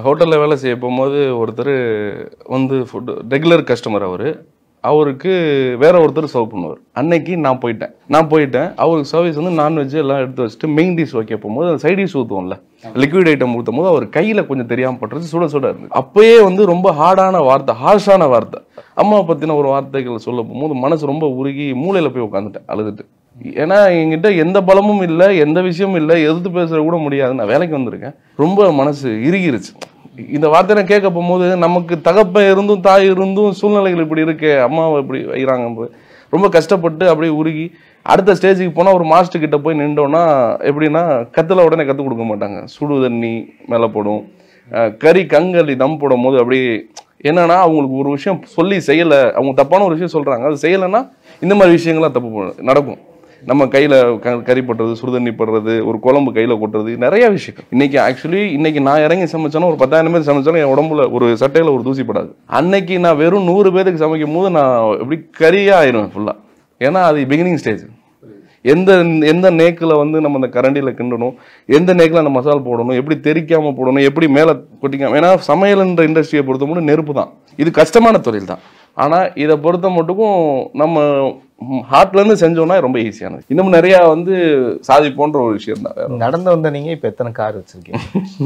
ஹோட்டலில் வேலை செய்ய போகும்போது ஒருத்தர் வந்து ஃபுட் ரெகுலர் கஸ்டமர் அவர் அவருக்கு வேற ஒருத்தர் சர்வ் பண்ணுவார் அன்னைக்கு நான் போயிட்டேன் நான் போயிட்டேன் அவருக்கு சர்வீஸ் வந்து நான்வெஜ் எல்லாம் எடுத்து வச்சுட்டு மெயின் டிஷ் வைக்க போகும்போது அந்த சைட் டிஷ் ஊற்றுவோம்ல லிக்விட் ஐட்டம் ஊற்றும் போது அவர் கையில் கொஞ்சம் தெரியாமல் பட்டுறது சுட சுட இருந்தது அப்பயே வந்து ரொம்ப ஹார்டான வார்த்தை ஹார்ஷான வார்த்தை அம்மாவை பற்றின ஒரு வார்த்தைகள் சொல்ல போகும்போது மனசு ரொம்ப உருகி மூளையில் போய் உட்காந்துட்டேன் அழுதுட்டு ஏன்னா என்கிட்ட எந்த பலமும் இல்லை எந்த விஷயமும் இல்லை எதிர்த்து பேசுற கூட முடியாது நான் வேலைக்கு வந்திருக்கேன் ரொம்ப மனசு இறுகிருச்சு இந்த வார்த்தை நான் கேட்க போகும்போது நமக்கு தகப்பன் இருந்தும் தாய் இருந்தும் சூழ்நிலைகள் இப்படி இருக்கே அம்மாவை இப்படி வைக்கிறாங்க ரொம்ப கஷ்டப்பட்டு அப்படியே உருகி அடுத்த ஸ்டேஜுக்கு போனால் ஒரு மாஸ்டர் கிட்ட போய் நின்றோன்னா எப்படின்னா கத்துல உடனே கற்றுக் கொடுக்க மாட்டாங்க சுடு தண்ணி மேலே போடும் அஹ் கறி கங்கலி தம் போடும் போது அப்படியே என்னன்னா அவங்களுக்கு ஒரு விஷயம் சொல்லி செய்யலை அவங்க தப்பான ஒரு விஷயம் சொல்றாங்க அது செய்யலைன்னா இந்த மாதிரி விஷயங்கள்லாம் தப்பு பண்ண- நடக்கும் நம்ம கையில க- கறி படுறது சுடுதண்ணி படுறது ஒரு குழம்பு கையில கொட்டுறது நிறைய விஷயம் இன்னைக்கு ஆக்சுவலி இன்னைக்கு நான் இறங்கி சமைச்சேன்னா ஒரு பத்தாயிரம் பேர் சமைச்சாலும் என் உடம்புல ஒரு சட்டையில ஒரு தூசி படாது அன்னைக்கு நான் வெறும் நூறு பேருக்கு சமைக்கும் போது நான் எப்படி கறியா ஆயிடுவேன் ஃபுல்லா ஏன்னா அது பிகினிங் ஸ்டேஜ் எந்த எந்த நேக்கில் வந்து நம்ம அந்த கரண்டியில் கிண்டணும் எந்த நேக்கில் அந்த மசால் போடணும் எப்படி தெறிக்காம போடணும் எப்படி மேலே கொட்டிக்காம ஏன்னா சமையல்ன்ற இண்டஸ்ட்ரியை பொறுத்த மட்டும் நெருப்பு தான் இது கஷ்டமான தொழில் தான் ஆனால் இதை பொறுத்த மட்டுக்கும் நம்ம ஹார்ட்ல இருந்து செஞ்சோம்னா ரொம்ப ஈஸியானது இன்னும் நிறைய வந்து சாதிப்போன்ற ஒரு விஷயம் தான் வேற நடந்து வந்த நீங்க இப்ப எத்தனை கார் வச்சிருக்கீங்க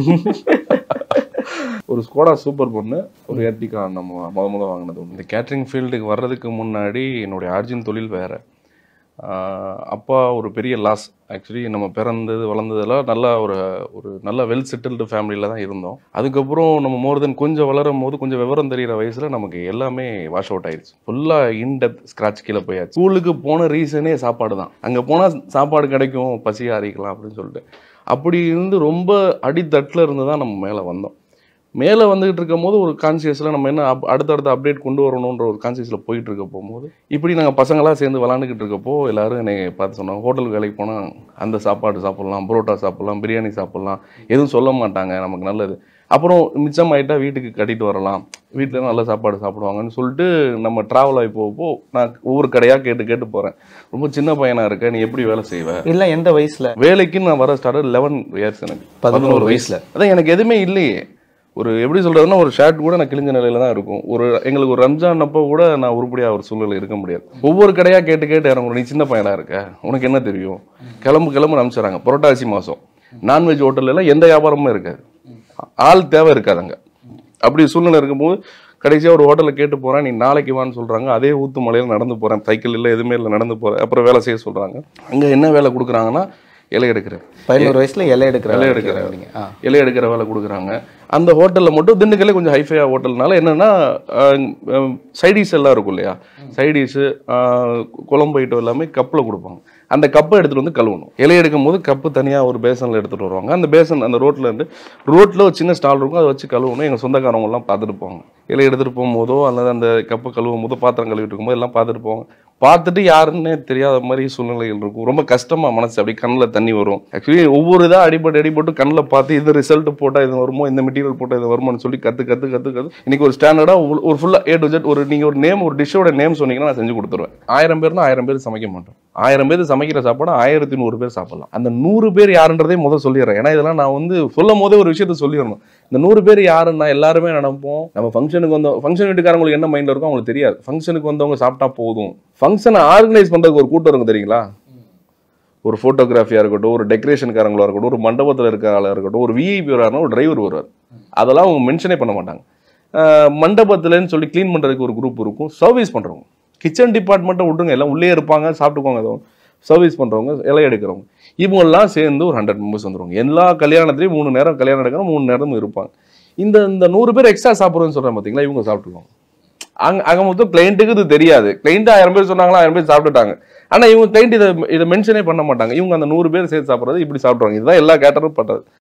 ஒரு ஸ்கோடா சூப்பர் பொண்ணு ஒரு எர்டிகா நம்ம முத முத வாங்கினது ஒன்று இந்த கேட்ரிங் ஃபீல்டுக்கு வர்றதுக்கு முன்னாடி என்னுடைய ஆர்ஜின் தொழில் வேற ஆஹ் அப்பா ஒரு பெரிய லாஸ் ஆக்சுவலி நம்ம பிறந்தது வளர்ந்ததெல்லாம் நல்லா ஒரு ஒரு நல்ல வெல் செட்டில்டு ஃபேமிலியில் தான் இருந்தோம் அதுக்கப்புறம் நம்ம மோர் தென் கொஞ்சம் வளரும் போது கொஞ்சம் விவரம் தெரியிற வயசில் நமக்கு எல்லாமே வாஷ் அவுட் ஆயிடுச்சு ஃபுல்லாக இன்டெப்த் ஸ்க்ராட்ச் கீழே போயாச்சு ஸ்கூலுக்கு போன ரீசனே சாப்பாடு தான் அங்கே போனால் சாப்பாடு கிடைக்கும் பசி ஆறிக்கலாம் அப்படின்னு சொல்லிட்டு அப்படி இருந்து ரொம்ப அடித்தட்டில் இருந்து தான் நம்ம மேலே வந்தோம் மேலே வந்துகிட்டு இருக்கும் போது ஒரு கான்சியஸில் நம்ம என்ன அப் அடுத்தடுத்த அப்டேட் கொண்டு வரணுன்ற ஒரு கான்சியஸில் போயிட்டு இருக்க போகும்போது இப்படி நாங்கள் பசங்களாக சேர்ந்து விளாண்டுக்கிட்டு இருக்கப்போ எல்லாரும் என்னை பார்த்து சொன்னாங்க ஹோட்டலுக்கு வேலைக்கு போனால் அந்த சாப்பாடு சாப்பிட்லாம் புரோட்டா சாப்பிட்லாம் பிரியாணி சாப்பிட்லாம் எதுவும் சொல்ல மாட்டாங்க நமக்கு நல்லது அப்புறம் மிச்சம் ஆயிட்டா வீட்டுக்கு கட்டிட்டு வரலாம் வீட்டில் நல்ல சாப்பாடு சாப்பிடுவாங்கன்னு சொல்லிட்டு நம்ம ட்ராவல் ஆகி போகப்போ நான் ஒவ்வொரு கடையாக கேட்டு கேட்டு போகிறேன் ரொம்ப சின்ன பையனா இருக்க நீ எப்படி வேலை செய்வ இல்ல எந்த வயசுல வேலைக்கு நான் வர ஸ்டார்ட் லெவன் இயர்ஸ் எனக்கு பதினோரு வயசுல அதான் எனக்கு எதுவுமே இல்லையே ஒரு எப்படி சொல்றதுன்னா ஒரு ஷர்ட் கூட நான் கிழிஞ்ச நிலையில தான் இருக்கும் ஒரு எங்களுக்கு ஒரு ரம்ஜான் அப்போ கூட நான் உருப்படியா ஒரு சூழ்நிலை இருக்க முடியாது ஒவ்வொரு கடையா கேட்டு கேட்டு இறங்கணும் நீ சின்ன பையனா இருக்க உனக்கு என்ன தெரியும் கிளம்பு கிளம்பு அனுப்பிச்சுறாங்க புரட்டாசி மாசம் நான்வெஜ் ஹோட்டல்ல எல்லாம் எந்த வியாபாரமும் இருக்காது ஆள் தேவை இருக்காது அங்க அப்படி சூழ்நிலை இருக்கும்போது கடைசியா ஒரு ஹோட்டல்ல கேட்டு போறேன் நீ நாளைக்கு வான்னு சொல்றாங்க அதே ஊத்து மலையில நடந்து போறேன் சைக்கிள் இல்லை எதுவுமே இல்லை நடந்து போறேன் அப்புறம் வேலை செய்ய சொல்றாங்க அங்க என்ன வேலை கொடுக்குறாங்கன்னா இலை எடுக்கிறேன் பதினோரு வயசுல இலை எடுக்கிற இலை வேலை எடுக்கிற செய்றீங்க. ஆ. இலை எடுக்கிற வேலை கொடுக்குறாங்க அந்த ஹோட்டலில் மட்டும் திண்டுக்கல்லே கொஞ்சம் ஹைஃபையா ஹோட்டல்னால என்னன்னா சைடிஷ் எல்லாம் இருக்கும் இல்லையா சைடிஷு குழம்பு ஐட்டம் எல்லாமே கப்பில் கொடுப்பாங்க அந்த கப்பை எடுத்துட்டு வந்து கழுவணும் இலை எடுக்கும் போது கப்பு தனியாக ஒரு பேசனில் எடுத்துட்டு வருவாங்க அந்த பேசன் அந்த ரோட்ல இருந்து ரோட்ல ஒரு சின்ன ஸ்டால் இருக்கும் அதை வச்சு கழுவணும் எங்கள் சொந்தக்காரவங்க எல்லாம் பார்த்துட்டு போவாங்க இலை எடுத்துட்டு போகும்போதோ அல்லது அந்த கப்பை கழுவும் போதோ பாத்திரம் கழுவிட்டு இருக்கும்போது எல்லாம் பார்த்துட்டு போவாங்க பார்த்துட்டு யாருன்னே தெரியாத மாதிரி சூழ்நிலைகள் இருக்கும் ரொம்ப கஷ்டமா மனசு அப்படி கண்ணில் தண்ணி வரும் ஆக்சுவலி ஒவ்வொரு இதாக அடிபட்டு அடிபட்டு கண்ணில் பார்த்து இது ரிசல்ட் போட்டால் இது வருமோ இந்த மெட்டீரியல் போட்டால் இது வருமான்னு சொல்லி கற்று கற்று கற்று கற்று இன்னைக்கு ஒரு ஸ்டாண்டர்டாக ஒரு ஃபுல்லாக ஏ டு ஜெட் ஒரு நீங்கள் ஒரு நேம் ஒரு டிஷ்ஷோட நேம் சொன்னீங்கன்னா நான் செஞ்சு கொடுத்துருவேன் ஆயிரம் பேர்னா ஆயிரம் பேர் சமைக்க மாட்டோம் ஆயிரம் பேர் சமைக்கிற சாப்பாடு ஆயிரத்தி நூறு பேர் சாப்பிடலாம் அந்த நூறு பேர் யாருன்றதே முதல் சொல்லிடுறேன் ஏன்னா இதெல்லாம் நான் வந்து சொல்லும் போதே ஒரு விஷயத்த சொல்லிடணும் இந்த நூறு பேர் யாருன்னா எல்லாருமே நினைப்போம் நம்ம ஃபங்க்ஷனுக்கு வந்தோம் ஃபங்க்ஷன் வீட்டுக்காரங்களுக்கு என்ன மைண்ட்ல இருக்கும் அவங்களுக்கு தெரியாது ஃபங்க்ஷனுக்கு வந்தவங்க சாப்பிட்டா போதும் ஃபங்க்ஷனை ஆர்கனைஸ் பண்றதுக்கு ஒரு கூட்டம் இருக்கும் தெரியுங்களா ஒரு ஃபோட்டோகிராஃபியாக இருக்கட்டும் ஒரு டெக்கரேஷன்காரங்களா இருக்கட்டும் ஒரு மண்டபத்தில் இருக்கிற ஆளாக இருக்கட்டும் ஒரு விஐபி வராருன்னா ஒரு டிரைவர் வருவார் அதெல்லாம் அவங்க மென்ஷனே பண்ண மாட்டாங்க ஆஹ் மண்டபத்துலன்னு சொல்லி க்ளீன் பண்ணுறதுக்கு ஒரு குரூப் இருக்கும் சர்வீஸ் பண்ணுறவங்க கிச்சன் டிபார்ட்மெண்ட்டை விட்டுருங்க எல்லாம் உள்ளே இருப்பாங்க சாப்பிட்டுக்கோங்க ஏதோ சர்வீஸ் பண்ணுறவங்க இலை எடுக்கிறவங்க இவங்கெல்லாம் சேர்ந்து ஒரு ஹண்ட்ரட் மெம்பர்ஸ் வந்துருவாங்க எல்லா கல்யாணத்துலேயும் மூணு நேரம் கல்யாணம் நடக்கணும் மூணு நேரம் இருப்பாங்க இந்த இந்த நூறு பேர் எக்ஸ்ட்ரா சாப்பிட்றோன்னு சொல்கிறேன் பார்த்தீங்களா இவங்க சாப்பிட்டுக்குவாங்க அங்க அங்க மொத்தம் கிளைண்ட்டுக்கு இது தெரியாது கிளைண்ட் ஆயிரம் பேர் சொன்னாங்களா ஆயிரம் பேர் சாப்பிட்டுட்டாங்க ஆனா இவங்க கிளைண்ட் இதை இதை மென்ஷனே பண்ண மாட்டாங்க இவங்க அந்த நூறு பேர் சேர்த்து சாப்பிட்றது இப்படி சாப்பிடுவாங்க இதுதான் எல்லா கேட்டரும் பண்றது